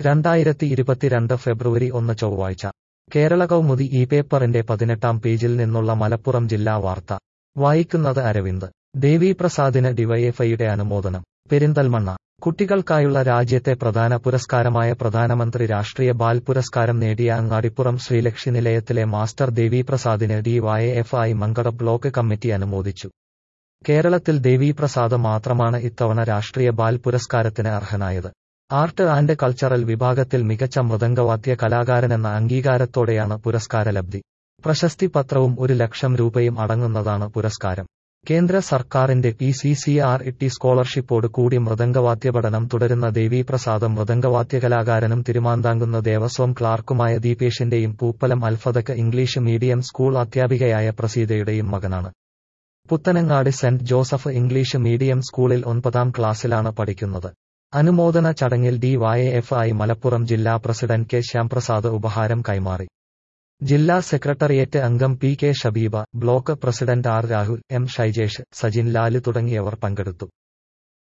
രണ്ടായിരത്തി ഇരുപത്തിരണ്ട് ഫെബ്രുവരി ഒന്ന് ചൊവ്വാഴ്ച കേരള കൗമുദി ഈ പേപ്പറിന്റെ പതിനെട്ടാം പേജിൽ നിന്നുള്ള മലപ്പുറം ജില്ലാ വാർത്ത വായിക്കുന്നത് അരവിന്ദ് ദേവീപ്രസാദിന് ഡിവൈഎഫ്ഐയുടെ അനുമോദനം പെരിന്തൽമണ്ണ കുട്ടികൾക്കായുള്ള രാജ്യത്തെ പ്രധാന പുരസ്കാരമായ പ്രധാനമന്ത്രി രാഷ്ട്രീയ ബാൽ പുരസ്കാരം നേടിയ അങ്ങാടിപ്പുറം ശ്രീലക്ഷി നിലയത്തിലെ മാസ്റ്റർ ദേവീപ്രസാദിന് ഡിവൈഎഫ്ഐ മങ്കട ബ്ലോക്ക് കമ്മിറ്റി അനുമോദിച്ചു കേരളത്തിൽ ദേവീപ്രസാദ് മാത്രമാണ് ഇത്തവണ രാഷ്ട്രീയ ബാൽ പുരസ്കാരത്തിന് അർഹനായത് ആർട്ട് ആൻഡ് കൾച്ചറൽ വിഭാഗത്തിൽ മികച്ച മൃദംഗവാദ്യ കലാകാരനെന്ന അംഗീകാരത്തോടെയാണ് പുരസ്കാരലബ്ധി പ്രശസ്തി പത്രവും ഒരു ലക്ഷം രൂപയും അടങ്ങുന്നതാണ് പുരസ്കാരം കേന്ദ്ര സർക്കാരിന്റെ P C C R T സ്കോളർഷിപ്പോട് കൂടി മൃദംഗവാദ്യ പഠനം തുടരുന്ന ദേവീപ്രസാദ് മൃദംഗവാദ്യ കലാകാരനും തിരുമാന്താങ്കുന്ന ദേവസ്വം ക്ലാർക്കുമായ ദീപേഷിന്റെയും പൂപ്പലം അൽഫദക്ക് ഇംഗ്ലീഷ് മീഡിയം സ്കൂൾ അധ്യാപികയായ പ്രസീതയുടെയും മകനാണ് Puthanangad saint Joseph English medium സ്കൂളിൽ ഒൻപതാം ക്ലാസ്സിലാണ് പഠിക്കുന്നത് അനുമോദന ചടങ്ങിൽ ഡിവൈഎഫ്ഐ മലപ്പുറം ജില്ലാ പ്രസിഡന്റ് കെ ശ്യാംപ്രസാദ് ഉപഹാരം കൈമാറി ജില്ലാ സെക്രട്ടേറിയറ്റ് അംഗം P K Shabeeba block president R Rahul M Shaijesh Sajin Lal തുടങ്ങിയവർ പങ്കെടുത്തു